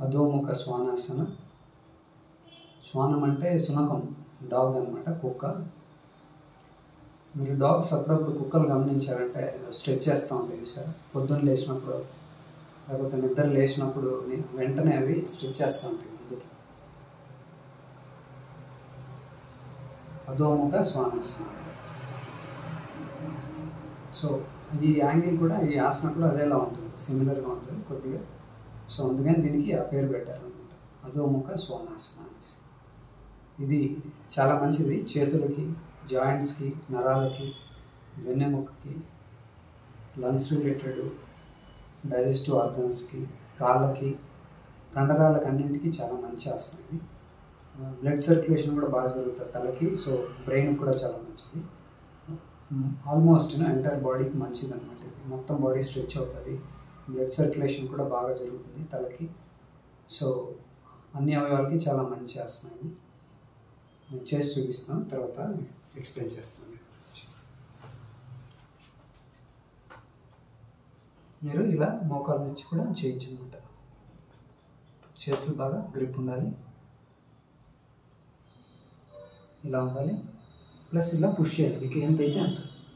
అధోముఖ శ్వానాసన శ్వానం అంటే సునకం డాగ్ అనమాట కుక్క మీరు డాగ్స్ అప్పుడప్పుడు కుక్కలు గమనించారంటే స్ట్రెచ్ చేస్తూ ఉంటాయి చూసారా పొద్దున్న లేచినప్పుడు లేకపోతే నిద్ర లేచినప్పుడు ని- వెంటనే అవి స్ట్రెచ్ చేస్తూ ఉంటాయి ముందుకి అధోముఖ శ్వానాసన సో ఈ యాంగిల్ కూడా ఈ ఆసనం కూడా అదేలా ఉంటుంది సిమిలర్గా ఉంటుంది కొద్దిగా సో అందుకని దీనికి ఆ పేరు పెట్టారు అనమాట అధోముఖ శ్వానాసన అనేసి ఇది చాలా మంచిది చేతులకి జాయింట్స్కి నరాలకి వెన్నెముకకి లంగ్స్ రిలేటెడ్ డైజెస్టివ్ ఆర్గన్స్కి కాళ్ళకి కండరాలకు అన్నింటికి చాలా మంచి ఆసనం ఇది బ్లడ్ సర్క్యులేషన్ కూడా బాగా జరుగుతుంది తలకి సో బ్రెయిన్ కూడా చాలా మంచిది ఆల్మోస్ట్ ఎంటైర్ బాడీకి మంచిది అనమాట ఇది మొత్తం బాడీ స్ట్రెచ్ అవుతుంది బ్లడ్ సర్క్యులేషన్ కూడా బాగా జరుగుతుంది తలకి సో అన్ని అవయవాలకి చాలా మంచి ఆసనం ఇది నేను చేసి చూపిస్తాను తర్వాత ఎక్స్ప్లెయిన్ చేస్తాను మీరు ఇలా మోకాల నుంచి కూడా చేయొచ్చు అనమాట చేతులు బాగా గ్రిప్ ఉండాలి ఇలా ఉండాలి ప్లస్ ఇలా పుష్ చేయాలి మీకు ఎంతైతే అంత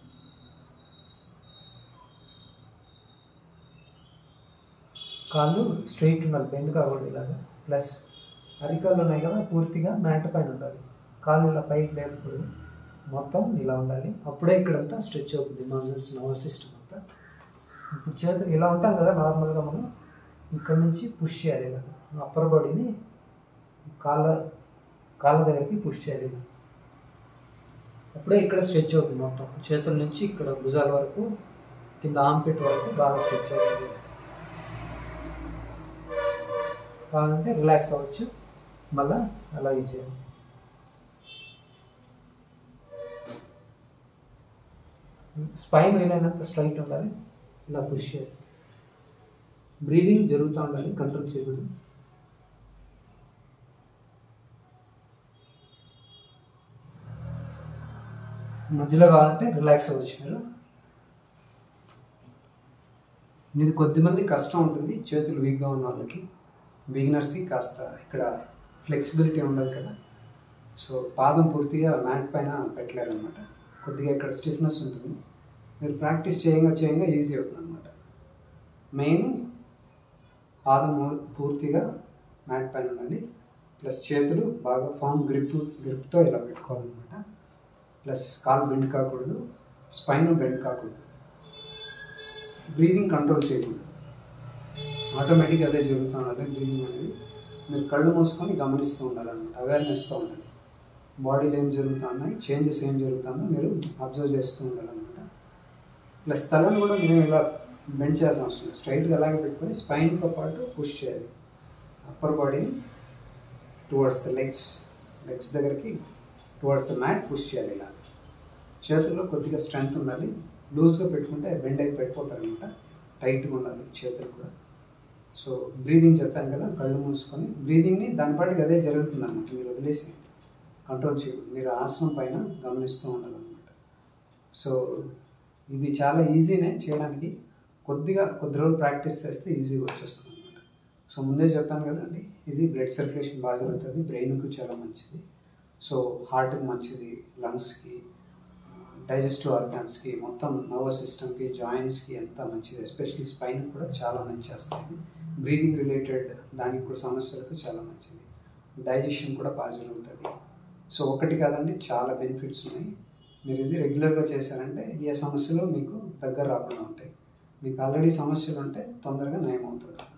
కాళ్ళు స్ట్రైట్ ఉండాలి బెండ్ కాకూడదు ఇలాగా ప్లస్ అరికాళ్ళు ఉన్నాయి కదా పూర్తిగా మ్యాట్ పైన ఉండాలి కాళ్ళు ఇలా పైకి లేకూడదు మొత్తం ఇలా ఉండాలి అప్పుడే ఇక్కడంతా స్ట్రెచ్ అవుతుంది మజిల్స్ నర్వస్ సిస్టమ్ అంతా ఇప్పుడు చేతులు ఇలా ఉంటాం కదా నార్మల్గా మనం ఇక్కడ నుంచి పుష్ చేయాలి ఇలా అప్పర్ బాడీని కాళ్ళ కాళ్ళ దగ్గరికి పుష్ చేయాలి ఇలా అప్పుడే ఇక్కడ స్ట్రెచ్ అవుతుంది మొత్తం చేతుల నుంచి ఇక్కడ భుజాల వరకు కింద ఆంపిట్ వరకు బాగా స్ట్రెచ్ అవుతుంది కావాలంటే రిలాక్స్ అవ్వచ్చు మళ్ళా అలాగే చేయాలి స్పైన్ వీలైనంత స్ట్రైట్ ఉండాలి ఇలా పుష్ చేయాలి బ్రీదింగ్ జరుగుతూ ఉండాలి కంట్రోల్ చేయకూడదు మధ్యలో కావాలంటే రిలాక్స్ అవ్వచ్చు మీరు ఇది కొద్దిమంది కష్టం ఉంటుంది చేతులు వీక్గా ఉన్న వాళ్ళకి బిగినర్స్కి కాస్త ఇక్కడ ఫ్లెక్సిబిలిటీ ఉండదు కదా సో పాదం పూర్తిగా మ్యాట్ పైన పెట్టలేరు అనమాట కొద్దిగా ఇక్కడ స్టిఫ్నెస్ ఉంటుంది మీరు ప్రాక్టీస్ చేయంగా చేయంగా ఈజీ అవుతుంది అనమాట మెయిన్ పాదం పూర్తిగా మ్యాట్ పైన ఉండాలి ప్లస్ చేతులు బాగా ఫామ్ గ్రిప్ గ్రిప్తో ఇలా పెట్టుకోవాలన్నమాట ప్లస్ కాలు బెండ్ కాకూడదు స్పైన్ బెండ్ కాకూడదు బ్రీదింగ్ కంట్రోల్ చేయకూడదు ఆటోమేటిక్గా అదే జరుగుతూ ఉండాలి బ్రీదింగ్ అనేది మీరు కళ్ళు మూసుకొని గమనిస్తూ ఉండాలన్నమాట అవేర్నెస్తో ఉండాలి బాడీలో ఏం జరుగుతున్నాయి చేంజెస్ ఏం జరుగుతుందో మీరు అబ్జర్వ్ చేస్తూ ఉండాలన్నమాట ప్లస్ తలను కూడా మీరు ఇలా బెండ్ చేయాల్సిన అవసరం లేదు స్ట్రైట్గా అలాగే పెట్టుకొని స్పైన్తో పాటు పుష్ చేయాలి అప్పర్ బాడీని టువర్డ్స్ ద లెగ్స్ లెగ్స్ దగ్గరికి టువర్డ్స్ ద మ్యాట్ పుష్ చేయాలి ఇలా చేతుల్లో కొద్దిగా స్ట్రెంగ్త్ ఉండాలి లూజ్గా పెట్టుకుంటే బెండ్ అయి పెట్టిపోతారు అనమాట టైట్గా ఉండాలి చేతులు కూడా సో బ్రీదింగ్ చెప్పాను కదా కళ్ళు మూసుకొని బ్రీదింగ్ని దాని పాటికి అదే జరుగుతుంది అనమాట మీరు వదిలేసి కంట్రోల్ చేయకూడదు మీరు ఆసనం పైన గమనిస్తూ ఉండాలన్నమాట సో ఇది చాలా ఈజీనే చేయడానికి కొద్దిగా కొద్ది రోజులు ప్రాక్టీస్ చేస్తే ఈజీగా వచ్చేస్తుంది అనమాట సో ముందే చెప్పాను కదండి ఇది బ్లడ్ సర్క్యులేషన్ బాగా జరుగుతుంది బ్రెయిన్కి చాలా మంచిది సో హార్ట్కి మంచిది లంగ్స్కి డైజెస్టివ్ ఆర్గాన్స్కి మొత్తం నర్వస్ సిస్టమ్కి జాయింట్స్కి ఎంత మంచిది ఎస్పెషలీ స్పైన్ కూడా చాలా మంచి చేస్తాయి బ్రీదింగ్ రిలేటెడ్ దానికి కూడా సమస్యలకు చాలా మంచిది డైజెషన్ కూడా బాగా జరుగుతుంది సో ఒకటి కాదండి చాలా బెనిఫిట్స్ ఉన్నాయి మీరు ఇది రెగ్యులర్గా చేశారంటే ఏ సమస్యలు మీకు దగ్గర రాకుండా ఉంటాయి మీకు ఆల్రెడీ సమస్యలు ఉంటే తొందరగా నయం అవుతుంది